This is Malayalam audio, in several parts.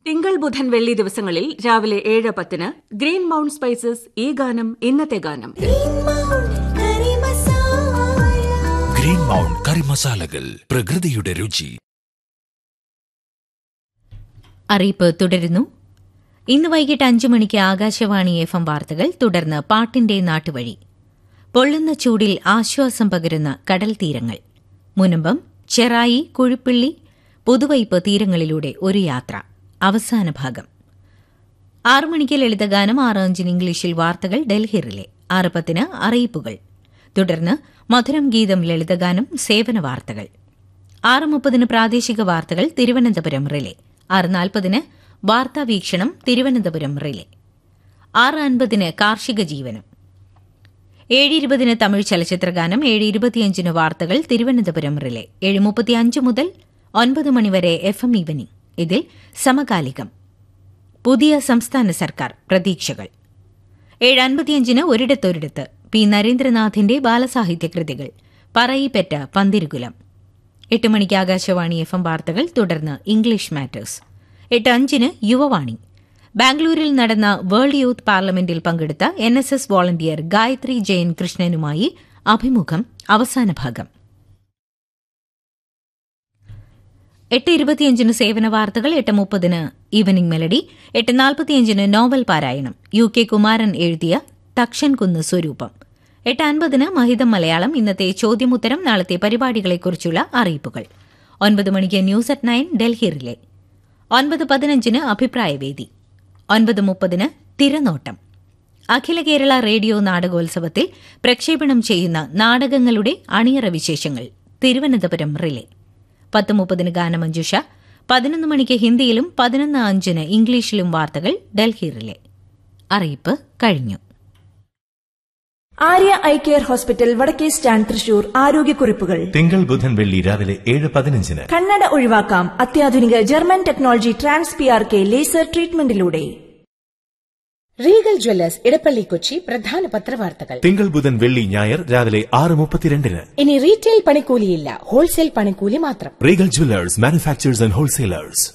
തിങ്കൾ ബുധൻ വെള്ളി ദിവസങ്ങളിൽ രാവിലെ ഏഴ് പത്തിന് ഗ്രീൻ മൗണ്ട് സ്പൈസസ് ഈ ഗാനം ഇന്നത്തെ ഗാനം ഗ്രീൻ മൗണ്ട് കറി മസാലകൾ പ്രകൃതിയുടെ രുചി അറിയിപ്പ് തുടരുന്നു ഇന്ന് വൈകിട്ട് അഞ്ചു മണിക്ക് ആകാശവാണി എഫ് എം വാർത്തകൾ തുടർന്ന് പാട്ടിന്റെ നാട്ടുവഴി പൊള്ളുന്ന ചൂടിൽ ആശ്വാസം പകരുന്ന കടൽ തീരങ്ങൾ മുനമ്പം ചെറായി കുഴിപ്പിള്ളി പുതുവൈപ്പ് തീരങ്ങളിലൂടെ ഒരു യാത്ര അവസാന ഭാഗം ആറു മണിക്ക് ലളിതഗാനം ആറ് അഞ്ചിന് ഇംഗ്ലീഷിൽ വാർത്തകൾ ഡൽഹി റിലേ ആറ് പത്തിന് അറിയിപ്പുകൾ തുടർന്ന് മധുരം ഗീതം ലളിതഗാനം സേവന വാർത്തകൾ ആറ് മുപ്പതിന് പ്രാദേശിക വാർത്തകൾ തിരുവനന്തപുരം റിലേ ആറ് നാൽപ്പതിന് വാർത്താ വീക്ഷണം തിരുവനന്തപുരം റിലേ ആറ് അൻപതിന് കാർഷിക ജീവനം ഏഴ് ഇരുപതിന് തമിഴ് ചലച്ചിത്രഗാനം ഏഴ് ഇരുപത്തിയഞ്ചിന് വാർത്തകൾ തിരുവനന്തപുരം റിലേ ഏഴ് മുപ്പത്തിയഞ്ച് മുതൽ ഒൻപത് മണിവരെ എഫ് എം ഈവനിംഗ് ഇതിൽ സമകാലികം പുതിയ സംസ്ഥാന സർക്കാർ പ്രതീക്ഷകൾ ഏഴ് അൻപത്തിയഞ്ചിന് ഒരിടത്തൊരിടത്ത് പി നരേന്ദ്രനാഥിന്റെ ബാലസാഹിത്യ കൃതികൾ പറയിപ്പെറ്റ പന്തിരുകുലം എട്ട് മണിക്ക് ആകാശവാണി എഫ് എം വാർത്തകൾ തുടർന്ന് ഇംഗ്ലീഷ് മാറ്റേഴ്സ് എട്ട് അഞ്ചിന് യുവവാണി ബാംഗ്ലൂരിൽ നടന്ന വേൾഡ് യൂത്ത് പാർലമെന്റിൽ പങ്കെടുത്ത N S S volunteer Gayathri Jayan കൃഷ്ണനുമായി അഭിമുഖം അവസാന ഭാഗം എട്ട് ഇരുപത്തിയഞ്ചിന് സേവന വാർത്തകൾ എട്ട് മുപ്പതിന് ഈവനിംഗ് മെലഡി എട്ട് നാൽപ്പത്തിയഞ്ചിന് നോവൽ പാരായണം യു കെ കുമാരൻ എഴുതിയ തക്ഷൻ കുന്ന് സ്വരൂപം എട്ട് അൻപതിന് മഹിതം മലയാളം ഇന്നത്തെ ചോദ്യമുത്തരം നാളത്തെ പരിപാടികളെക്കുറിച്ചുള്ള അറിയിപ്പുകൾ ഒൻപത് മണിക്ക് news at nine Delhi relay ഒൻപത് പതിനഞ്ചിന് അഭിപ്രായവേദി ഒൻപത് മുപ്പതിന് തിരനോട്ടം അഖില കേരള റേഡിയോ നാടകോത്സവത്തിൽ പ്രക്ഷേപണം ചെയ്യുന്ന നാടകങ്ങളുടെ അണിയറ വിശേഷങ്ങൾ തിരുവനന്തപുരം റിലേ പത്ത് മുപ്പതിന് ഗാനമഞ്ജുഷ പതിനൊന്ന് മണിക്ക് ഹിന്ദിയിലും പതിനൊന്ന് അഞ്ചിന് ഇംഗ്ലീഷിലും വാർത്തകൾ ഡൽഹി റിലേ അറിയിപ്പ് കഴിഞ്ഞു ആര്യ ഐ കെയർ ഹോസ്പിറ്റൽ വടക്കേ സ്റ്റാൻഡ് തൃശൂർ ആരോഗ്യക്കുറിപ്പുകൾ തിങ്കൾ ബുധൻ വെള്ളി രാവിലെ ഏഴ് പതിനഞ്ചിന് കണ്ണട ഒഴിവാക്കാം അത്യാധുനിക German technology trans P R K laser ട്രീറ്റ്മെന്റിലൂടെ റീഗൽ ജ്വല്ലേഴ്സ് ഇടപ്പള്ളി കൊച്ചി പ്രധാന പത്രവാർത്തകൾ തിങ്കൾ ബുധൻ വെള്ളി ഞായർ രാവിലെ ആറ് മുപ്പത്തിരണ്ടിന് ഇനി റീറ്റെയിൽ പണിക്കൂലിയില്ല ഹോൾസെയിൽ പണിക്കൂലി മാത്രം Regal jewellers manufacturers and wholesalers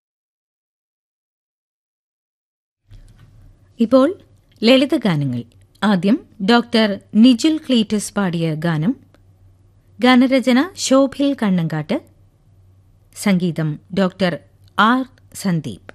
ഇപ്പോൾ ലളിതഗാനങ്ങൾ ആദ്യം ഡോക്ടർ നിജുൽ ക്ലീറ്റസ് പാടിയ ഗാനം ഗാനരചന ശോഭിൽ കണ്ണങ്കാട്ട് സംഗീതം ഡോക്ടർ ആർ സന്ദീപ്